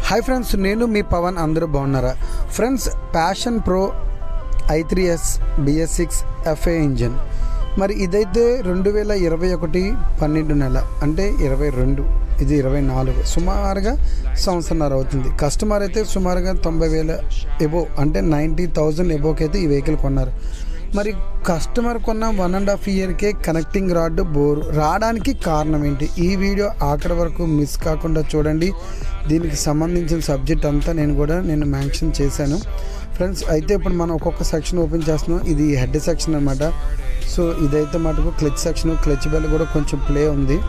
hi friends నేను మీ పవన్ అందరూ బాగున్నారా friends Passion Pro I three S BS six FI engine మరి ఇదైతే రెండు వేల ఇరవై ఒకటి పన్నెండు నెల అంటే ఇరవై రెండు ఇది ఇరవై నాలుగు సుమారుగా సంవత్సరంన్నర అవుతుంది కస్టమర్ అయితే సుమారుగా తొంభై వేల ఎబో అంటే నైంటీ థౌజండ్ ఎబోకి అయితే ఈ వెహికల్ కొన్నారు మరి కస్టమర్ కొన్న వన్ అండ్ హాఫ్ ఇయర్కే కనెక్టింగ్ రాడ్ బోర్ రావడానికి కారణం ఏంటి ఈ వీడియో ఆఖరి వరకు మిస్ కాకుండా చూడండి దీనికి సంబంధించిన సబ్జెక్ట్ అంతా నేను కూడా నేను మెన్షన్ చేశాను ఫ్రెండ్స్ అయితే ఇప్పుడు మనం ఒక్కొక్క సెక్షన్ ఓపెన్ చేస్తున్నాం ఇది హెడ్ సెక్షన్ అనమాట సో ఇదైతే మటుకు క్లచ్ సెక్షన్ క్లచ్ బెల్ కూడా కొంచెం ప్లే ఉంది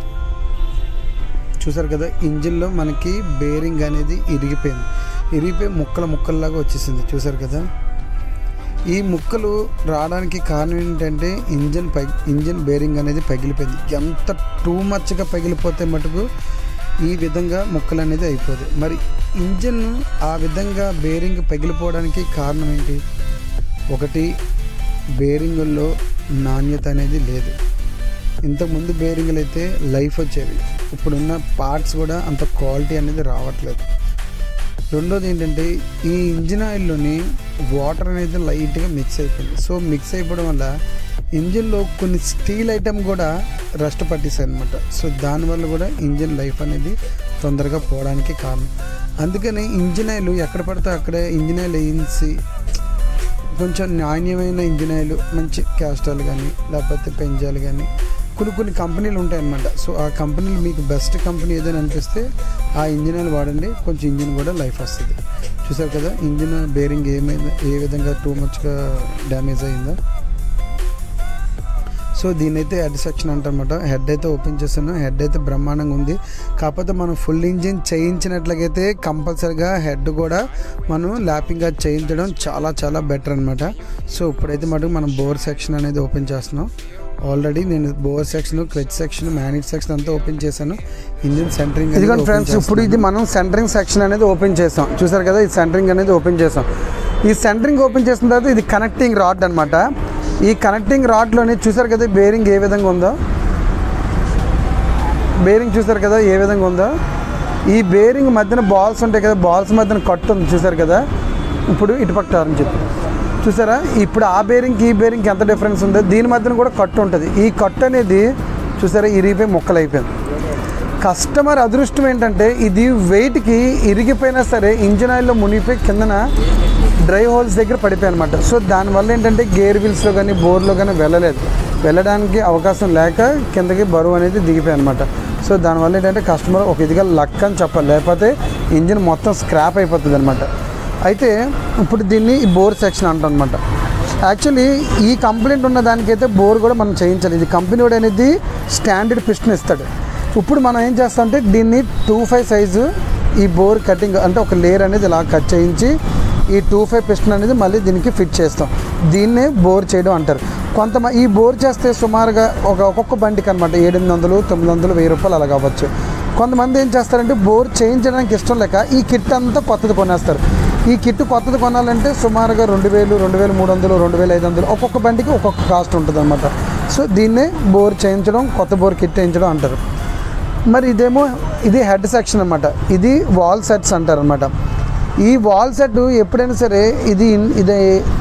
చూసారు కదా ఇంజిన్లో మనకి బేరింగ్ అనేది ఇరిగిపోయింది ఇరిగిపోయి ముక్కల ముక్కల్లాగా వచ్చేసింది చూసారు కదా ఈ ముక్కలు రావడానికి కారణం ఏంటంటే ఇంజన్ పగి ఇంజన్ బేరింగ్ అనేది పగిలిపోయింది ఎంత టూ మచ్గా పగిలిపోతే మటుకు ఈ విధంగా ముక్కలు అనేది అయిపోదు మరి ఇంజన్ ఆ విధంగా బేరింగ్ పగిలిపోవడానికి కారణం ఏంటి ఒకటి బేరింగుల్లో నాణ్యత అనేది లేదు ఇంతకుముందు బేరింగ్లు అయితే లైఫ్ వచ్చేవి ఇప్పుడున్న పార్ట్స్ కూడా అంత క్వాలిటీ అనేది రావట్లేదు రెండోది ఏంటంటే ఈ ఇంజిన్ ఆయిల్లోని వాటర్ అనేది లైట్గా మిక్స్ అయిపోయింది సో మిక్స్ అయిపోవడం వల్ల ఇంజిన్లో కొన్ని స్టీల్ ఐటమ్ కూడా రస్ట్ పట్టేసాయి అనమాట సో దానివల్ల కూడా ఇంజిన్ లైఫ్ అనేది తొందరగా పోవడానికి కారణం అందుకని ఇంజిన్ ఆయిల్ ఎక్కడ పడితే అక్కడే ఇంజిన్ ఆయిల్ వేయించి కొంచెం నాణ్యమైన ఇంజిన్ ఆయిల్ మంచి క్యాస్టాల్ కానీ లేకపోతే పెంజాలు కానీ కొన్ని కొన్ని కంపెనీలు ఉంటాయన్నమాట సో ఆ కంపెనీలు మీకు బెస్ట్ కంపెనీ ఏదైనా అనిపిస్తే ఆ ఇంజిన్ ఆయిల్ వాడండి కొంచెం ఇంజిన్ కూడా లైఫ్ వస్తుంది చూసారు కదా ఇంజిన్ బేరింగ్ ఏమైంది ఏ విధంగా టూ మచ్గా డ్యామేజ్ అయిందో సో దీని అయితే హెడ్ సెక్షన్ అంటారనమాట హెడ్ అయితే ఓపెన్ చేస్తాను హెడ్ అయితే బ్రహ్మాండంగా ఉంది కాకపోతే మనం ఫుల్ ఇంజిన్ చేయించినట్లయితే కంపల్సరిగా హెడ్ కూడా మనం ల్యాపింగ్గా చేయించడం చాలా చాలా బెటర్ అనమాట సో ఇప్పుడైతే మటుకు మనం బోర్ సెక్షన్ అనేది ఓపెన్ చేస్తున్నాం ఆల్రెడీ నేను bore section clutch section manage section అంతా ఓపెన్ చేశాను ఇంజిన్ సెంటరింగ్ ఇదిగోండి ఫ్రెండ్స్ ఇప్పుడు ఇది మనం సెంటరింగ్ సెక్షన్ అనేది ఓపెన్ చేసాం చూసారు కదా ఈ సెంటరింగ్ అనేది ఓపెన్ చేసాం ఈ సెంటరింగ్ ఓపెన్ చేసిన తర్వాత ఇది కనెక్టింగ్ రాడ్ అనమాట ఈ కనెక్టింగ్ రాడ్లోని చూసారు కదా బేరింగ్ ఏ విధంగా ఉందో బేరింగ్ చూసారు కదా ఏ విధంగా ఉందో ఈ బేరింగ్ మధ్యన బాల్స్ ఉంటాయి కదా బాల్స్ మధ్యన కట్టు ఉంది చూసారు కదా ఇప్పుడు ఇటుపక్క టర్న్ చెప్పి చూసారా ఇప్పుడు ఆ బేరింగ్కి ఈ బేరింగ్కి ఎంత డిఫరెన్స్ ఉందో దీని మధ్యన కూడా కట్టు ఉంటుంది ఈ కట్టు అనేది చూసారా ఇరిగిపోయి మొక్కలు అయిపోయింది కస్టమర్ అదృష్టం ఏంటంటే ఇది వెయిట్కి ఇరిగిపోయినా సరే ఇంజిన్ ఆయిల్లో మునిగిపోయి కిందన డ్రై హోల్స్ దగ్గర పడిపోయి అనమాట సో దానివల్ల ఏంటంటే గేర్ వీల్స్లో కానీ బోర్లో కానీ వెళ్ళలేదు వెళ్ళడానికి అవకాశం లేక కిందకి బరువు అనేది దిగిపోయి అనమాట సో దానివల్ల ఏంటంటే కస్టమర్ ఒక ఇదిగా లక్ అని చెప్పాలి లేకపోతే ఇంజిన్ మొత్తం స్క్రాప్ అయిపోతుంది అనమాట అయితే ఇప్పుడు దీన్ని ఈ బోర్ సెక్షన్ అంటాం యాక్చువల్లీ ఈ కంప్లైంట్ ఉన్న దానికైతే బోర్ కూడా మనం చేయించాలి ఇది కంపెనీ వాడు అనేది స్టాండర్డ్ పిస్టన్ ఇస్తాడు ఇప్పుడు మనం ఏం చేస్తామంటే దీన్ని టూ ఫైవ్ సైజు ఈ బోర్ కటింగ్ అంటే ఒక లేయర్ అనేది ఇలా కట్ చేయించి ఈ టూ ఫైవ్ పిస్టన్ అనేది మళ్ళీ దీనికి ఫిట్ చేస్తాం దీన్నే బోర్ చేయడం అంటారు కొంత ఈ బోర్ చేస్తే సుమారుగా ఒక ఒక్కొక్క బండికి అనమాట ఏడెనిమిది వందలు తొమ్మిది వందలు వెయ్యి రూపాయలు అలా కావచ్చు కొంతమంది ఏం చేస్తారంటే బోర్ చేయించడానికి ఇష్టం లేక ఈ కిట్ అంతా కొత్తది కొనేస్తారు ఈ కిట్ కొత్తది కొనాలంటే సుమారుగా రెండు వేలు రెండు వేలు మూడు వందలు రెండు వేల ఐదు వందలు ఒక్కొక్క బండికి ఒక్కొక్క కాస్ట్ ఉంటుంది అనమాట సో దీన్నే బోర్ చేయించడం కొత్త బోర్ కిట్ వేయించడం అంటారు మరి ఇదేమో ఇది హెడ్ సెక్షన్ అనమాట ఇది వాల్ సెట్స్ అంటారు అనమాట ఈ వాల్ సెట్ ఎప్పుడైనా సరే ఇది ఇన్- ఇది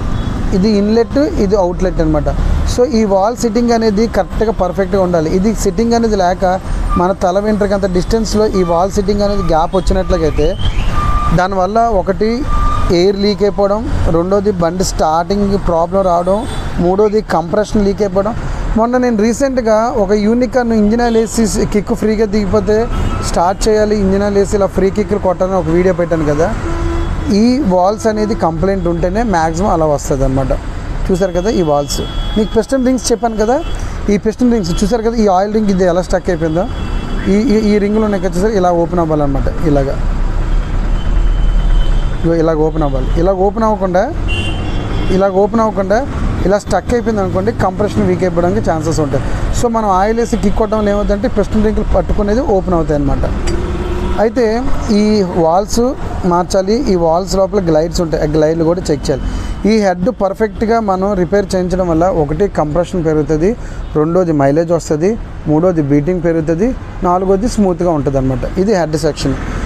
ఇది ఇన్లెట్ ఇది అవుట్లెట్ అనమాట సో ఈ వాల్ సిట్టింగ్ అనేది కరెక్ట్గా పర్ఫెక్ట్గా ఉండాలి ఇది సిట్టింగ్ అనేది లేక మన తల వెంట్రుక అంత డిస్టెన్స్లో ఈ వాల్ సిట్టింగ్ అనేది గ్యాప్ వచ్చినట్లయితే దానివల్ల ఒకటి ఎయిర్ లీక్ అయిపోవడం రెండోది బండి స్టార్టింగ్ ప్రాబ్లం రావడం మూడోది కంప్రెషన్ లీక్ అయిపోవడం మొన్న నేను రీసెంట్గా ఒక యూనికాన్ ఇంజిన్ ఆయిల్ వేసి కిక్ ఫ్రీగా దిగిపోతే స్టార్ట్ చేయాలి ఇంజిన్ ఆయిల్ వేసి ఇలా ఫ్రీ కిక్లు కొట్టాలని ఒక వీడియో పెట్టాను కదా ఈ వాల్స్ అనేది కంప్లైంట్ ఉంటేనే మ్యాక్సిమం అలా వస్తుంది అనమాట చూసారు కదా ఈ వాల్స్ మీకు పిస్టన్ రింగ్స్ చెప్పాను కదా ఈ పిస్టన్ రింగ్స్ చూసారు కదా ఈ ఆయిల్ రింగ్ ఇది ఎలా స్టక్ అయిపోయిందో ఈ ఈ- ఈ రింగ్లో నాకు వచ్చేసరికి ఇలా ఓపెన్ అవ్వాలన్నమాట ఇలాగా ఇగో ఇలాగ ఓపెన్ అవ్వాలి ఇలాగ ఓపెన్ అవ్వకుండా ఇలాగ ఓపెన్ అవ్వకుండా ఇలా స్టక్ అయిపోయింది అనుకోండి కంప్రెషన్ వీక్ అయిపోవడానికి ఛాన్సెస్ ఉంటాయి సో మనం ఆయిల్ వేసి కిక్ కొట్టడం వల్ల ఏమవుతుందంటే పిస్టన్ రింగులు పట్టుకునేది ఓపెన్ అవుతాయి అన్నమాట అయితే ఈ వాల్స్ మార్చాలి ఈ వాల్స్ లోపల గ్లైడ్స్ ఉంటాయి ఆ గ్లైడ్లు కూడా చెక్ చేయాలి ఈ హెడ్ పర్ఫెక్ట్గా మనం రిపేర్ చేయించడం వల్ల ఒకటి కంప్రెషన్ పెరుగుతుంది రెండోది మైలేజ్ వస్తుంది మూడోది బీటింగ్ పెరుగుతుంది నాలుగోది స్మూత్గా ఉంటుంది అనమాట ఇది హెడ్ సెక్షన్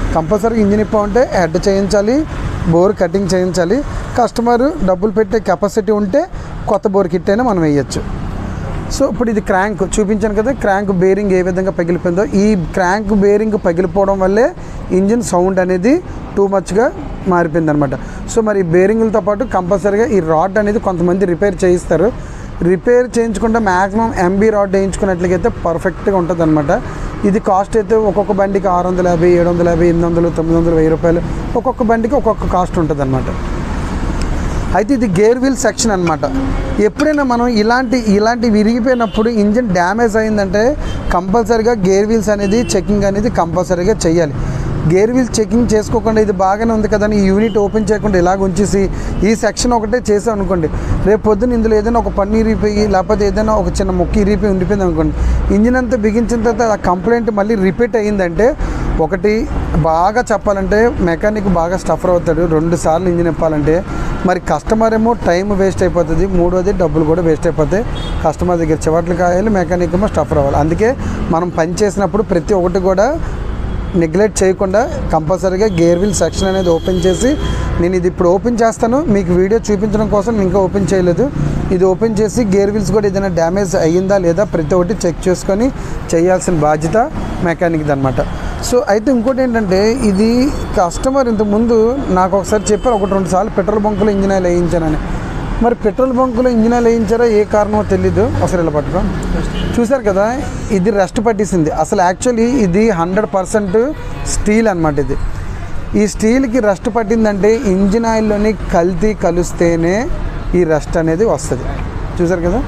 కంపల్సరీగా ఇంజిన్ ఇప్పామంటే హెడ్ చేయించాలి బోర్ కటింగ్ చేయించాలి కస్టమర్ డబ్బులు పెట్టే కెపాసిటీ ఉంటే కొత్త బోర్ కిట్ అయినా మనం వేయచ్చు సో ఇప్పుడు ఇది క్రాంక్ చూపించాను కదా క్రాంక్ బేరింగ్ ఏ విధంగా పగిలిపోయిందో ఈ క్రాంక్ బేరింగ్ పగిలిపోవడం వల్లే ఇంజిన్ సౌండ్ అనేది టూ మచ్గా మారిపోయింది అనమాట సో మరి ఈ బేరింగ్లతో పాటు కంపల్సరీగా ఈ రాడ్ అనేది కొంతమంది రిపేర్ చేయిస్తారు రిపేర్ చేయించుకుంటే మ్యాక్సిమం ఎంబీ రాడ్ వేయించుకున్నట్లయితే పర్ఫెక్ట్గా ఉంటుంది అనమాట ఇది కాస్ట్ అయితే ఒక్కొక్క బండికి ఆరు వందల యాభై ఏడు వందల యాభై ఎనిమిది వందలు తొమ్మిది వందలు వెయ్యి రూపాయలు ఒక్కొక్క బండికి ఒక్కొక్క కాస్ట్ ఉంటుంది అనమాట అయితే ఇది గేర్ వీల్ సెక్షన్ అనమాట ఎప్పుడైనా మనం ఇలాంటి ఇలాంటి విరిగిపోయినప్పుడు ఇంజిన్ డ్యామేజ్ అయిందంటే కంపల్సరీగా గేర్ వీల్స్ అనేది చెకింగ్ అనేది కంపల్సరీగా చేయాలి గేర్ వీల్స్ చెకింగ్ చేసుకోకుండా ఇది బాగానే ఉంది కదా అని ఈ యూనిట్ ఓపెన్ చేయకుండా ఇలాగ ఉంచేసి ఈ సెక్షన్ ఒకటే చేసాం అనుకోండి రేపు పొద్దున్న ఇందులో ఏదైనా ఒక పన్ను ఇరిగిపోయి లేకపోతే ఏదైనా ఒక చిన్న ముక్క ఇరిగిపోయి ఉండిపోయింది అనుకోండి ఇంజిన్ అంతా బిగించిన తర్వాత ఆ కంప్లైంట్ మళ్ళీ రిపీట్ అయ్యిందంటే ఒకటి బాగా చెప్పాలంటే మెకానిక్ బాగా స్టఫర్ అవుతాడు రెండు సార్లు ఇంజిన్ ఇప్పాలంటే మరి కస్టమర్ ఏమో టైం వేస్ట్ అయిపోతుంది మూడోది డబ్బులు కూడా వేస్ట్ అయిపోతాయి కస్టమర్ దగ్గర చివట్లు కాయాలి మెకానిక్ ఏమో స్టఫర్ అవ్వాలి అందుకే మనం పని చేసినప్పుడు ప్రతి ఒక్కటి కూడా నెగ్లెక్ట్ చేయకుండా కంపల్సరీగా గేర్ వీల్ సెక్షన్ అనేది ఓపెన్ చేసి నేను ఇది ఇప్పుడు ఓపెన్ చేస్తాను మీకు వీడియో చూపించడం కోసం నేను ఇంకా ఓపెన్ చేయలేదు ఇది ఓపెన్ చేసి గేర్ వీల్స్ కూడా ఏదైనా డ్యామేజ్ అయ్యిందా లేదా ప్రతి ఒక్కటి చెక్ చేసుకొని చేయాల్సిన బాధ్యత మెకానిక్ది అనమాట సో అయితే ఇంకోటి ఏంటంటే ఇది కస్టమర్ ఇంతకుముందు నాకు ఒకసారి చెప్పారు ఒకటి రెండు సార్లు పెట్రోల్ బంకులో ఇంజిన్ ఆయిల్ వేయించానని మరి పెట్రోల్ బంకులో ఇంజిన్ ఆయిల్ వేయించారో ఏ కారణమో తెలీదు ఒకసారి ఇలా పట్టుకో చూసారు కదా ఇది రెస్ట్ పట్టేసింది అసలు యాక్చువల్లీ ఇది హండ్రెడ్ పర్సెంట్ స్టీల్ అనమాట ఇది ఈ స్టీల్కి రెస్ట్ పట్టిందంటే ఇంజిన్ ఆయిల్లోని కల్తీ కలుస్తేనే ఈ రెస్ట్ అనేది వస్తుంది చూసారు కదా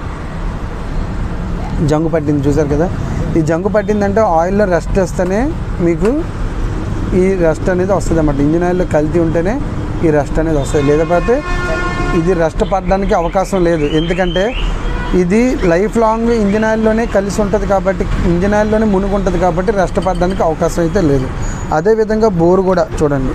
జంగు పట్టింది చూసారు కదా ఈ జంగు పట్టిందంటే ఆయిల్లో రెస్ట్ వస్తేనే మీకు ఈ రెస్ట్ అనేది వస్తుంది అన్నమాట ఇంజిన్ ఆయిల్లో కల్తీ ఉంటేనే ఈ రెస్ట్ అనేది వస్తుంది లేకపోతే ఇది రెస్ట్ పడడానికి అవకాశం లేదు ఎందుకంటే ఇది లైఫ్ లాంగ్ ఇంజిన్ ఆయిల్లోనే కలిసి ఉంటుంది కాబట్టి ఇంజిన్ ఆయిల్లోనే మునుగు ఉంటుంది కాబట్టి రెస్ట్ పడడానికి అవకాశం అయితే లేదు అదేవిధంగా బోర్ కూడా చూడండి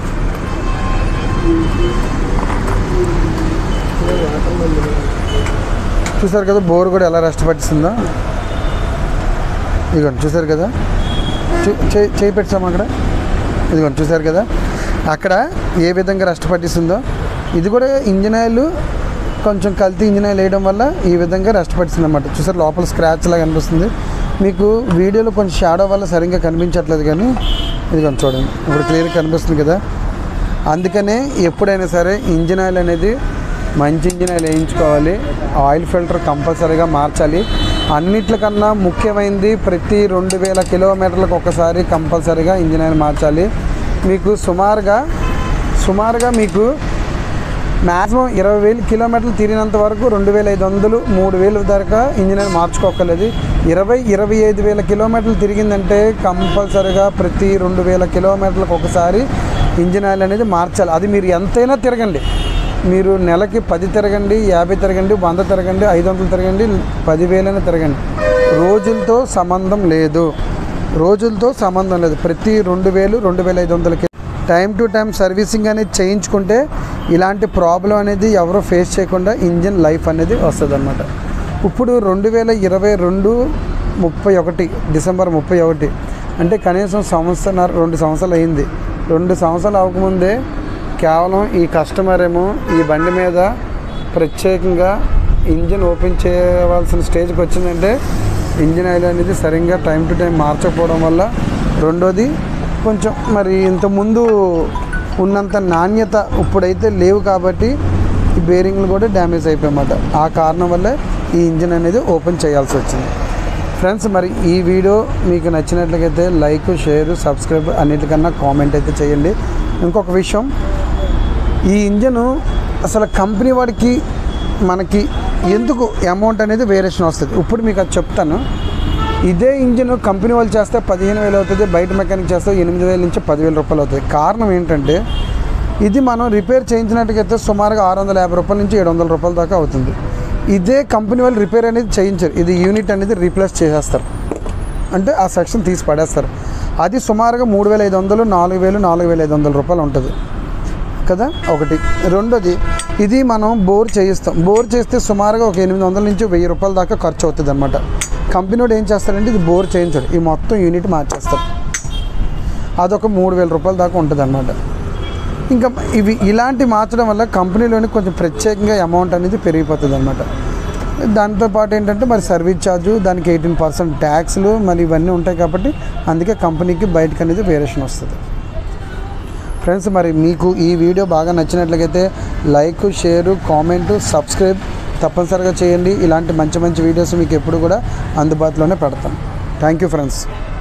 చూసారు కదా బోర్ కూడా ఎలా రెస్ట్ పట్టిస్తుందో ఇదిగోండి చూసారు కదా చూ చేయి చేయి పెట్టాము అక్కడ ఇదిగోండి చూసారు కదా అక్కడ ఏ విధంగా రెస్ట్ పట్టిస్తుందో ఇది కూడా ఇంజిన్ ఆయిల్ కొంచెం కల్తీ ఇంజిన్ ఆయిల్ వేయడం వల్ల ఈ విధంగా రెస్ట్ పట్టిస్తుంది అనమాట చూసారు లోపల స్క్రాచ్ లాగా కనిపిస్తుంది మీకు వీడియోలో కొంచెం షాడో వల్ల సరిగ్గా కనిపించట్లేదు కానీ ఇదిగోండి చూడండి ఇప్పుడు క్లియర్గా కనిపిస్తుంది కదా అందుకనే ఎప్పుడైనా సరే ఇంజిన్ ఆయిల్ అనేది మంచి ఇంజిన్ ఆయిల్ వేయించుకోవాలి ఆయిల్ ఫిల్టర్ కంపల్సరీగా మార్చాలి అన్నిట్లకన్నా ముఖ్యమైనది ప్రతి రెండు వేల కిలోమీటర్లకు ఒకసారి కంపల్సరీగా ఇంజిన్ ఆయిల్ మార్చాలి మీకు సుమారుగా సుమారుగా మీకు మ్యాక్సిమం ఇరవై వేలు కిలోమీటర్లు తిరిగినంత వరకు రెండు వేల ఐదు వందలు మూడు వేలు దాకా ఇంజిన్ ఆయిల్ మార్చుకోకలేదు ఇరవై ఇరవై ఐదు వేల కిలోమీటర్లు తిరిగిందంటే కంపల్సరీగా ప్రతి రెండు వేల కిలోమీటర్లకు ఒకసారి ఇంజిన్ ఆయిల్ అనేది మార్చాలి అది మీరు ఎంతైనా తిరగండి మీరు నెలకి పది తిరగండి యాభై తిరగండి వంద తిరగండి ఐదు వందలు తిరగండి పదివేలైనా తిరగండి రోజులతో సంబంధం లేదు రోజులతో సంబంధం లేదు ప్రతి రెండు వేలు రెండు వేల ఐదు వందలకి టైం టు టైం సర్వీసింగ్ అనేది చేయించుకుంటే ఇలాంటి ప్రాబ్లం అనేది ఎవరు ఫేస్ చేయకుండా ఇంజిన్ లైఫ్ అనేది వస్తుంది అనమాట ఇప్పుడు రెండు వేల ఇరవై రెండు ముప్పై ఒకటి డిసెంబర్ ముప్పై ఒకటి అంటే కనీసం సంవత్సరం రెండు సంవత్సరాలు అయింది రెండు సంవత్సరాలు అవ్వకముందే కేవలం ఈ కస్టమర్ ఏమో ఈ బండి మీద ప్రత్యేకంగా ఇంజిన్ ఓపెన్ చేయవలసిన స్టేజ్కి వచ్చిందంటే ఇంజిన్ ఆయిల్ అనేది సరిగ్గా టైం టు టైం మార్చకపోవడం వల్ల రెండోది కొంచెం మరి ఇంతకుముందు ఉన్నంత నాణ్యత ఇప్పుడైతే లేవు కాబట్టి ఈ బేరింగ్లు కూడా డ్యామేజ్ అయిపోయామాట ఆ కారణం వల్లే ఈ ఇంజిన్ అనేది ఓపెన్ చేయాల్సి వచ్చింది ఫ్రెండ్స్ మరి ఈ వీడియో మీకు నచ్చినట్లయితే లైక్ షేర్ సబ్స్క్రైబ్ అన్నిటికన్నా కామెంట్ అయితే చేయండి ఇంకొక విషయం ఈ ఇంజను అసలు కంపెనీ వాడికి మనకి ఎందుకు అమౌంట్ అనేది వేరియేషన్ వస్తుంది ఇప్పుడు మీకు అది చెప్తాను ఇదే ఇంజిన్ కంపెనీ వాళ్ళు చేస్తే పదిహేను వేలు అవుతుంది బయట మెకానిక్ చేస్తే ఎనిమిది వేల నుంచి పదివేల రూపాయలు అవుతుంది కారణం ఏంటంటే ఇది మనం రిపేర్ చేయించినట్టుగైతే సుమారుగా ఆరు వందల యాభై రూపాయల నుంచి ఏడు వందల రూపాయల దాకా అవుతుంది ఇదే కంపెనీ వాళ్ళు రిపేర్ అనేది చేయించారు ఇది యూనిట్ అనేది రీప్లేస్ చేసేస్తారు అంటే ఆ సెక్షన్ తీసి పడేస్తారు అది సుమారుగా మూడు వేల ఐదు వందలు నాలుగు వేలు నాలుగు వేల ఐదు వందల రూపాయలు ఉంటుంది కదా ఒకటి రెండోది ఇది మనం బోర్ చేయిస్తాం బోర్ చేస్తే సుమారుగా ఒక ఎనిమిది వందల నుంచి వెయ్యి రూపాయల దాకా ఖర్చు అవుతుంది అనమాట కంపెనీ వాడు ఏం చేస్తాడంటే ఇది బోర్ చేయించాడు ఈ మొత్తం యూనిట్ మార్చేస్తారు అదొక మూడు వేల రూపాయల దాకా ఉంటుంది అనమాట ఇంకా ఇవి ఇలాంటి మార్చడం వల్ల కంపెనీలోని కొంచెం ప్రత్యేకంగా అమౌంట్ అనేది పెరిగిపోతుంది అనమాట దాంతో పాటు ఏంటంటే మరి సర్వీస్ ఛార్జు దానికి ఎయిటీన్ పర్సెంట్ ట్యాక్స్లు మరి ఇవన్నీ ఉంటాయి కాబట్టి అందుకే కంపెనీకి బయటకు అనేది వేరియేషన్ వస్తుంది ఫ్రెండ్స్ మరి మీకు ఈ వీడియో బాగా నచ్చినట్లయితే లైక్ షేరు కామెంట్ సబ్స్క్రైబ్ తప్పనిసరిగా చేయండి ఇలాంటి మంచి మంచి వీడియోస్ మీకు ఎప్పుడు కూడా అందుబాటులోనే పెడతాం థ్యాంక్ యూ ఫ్రెండ్స్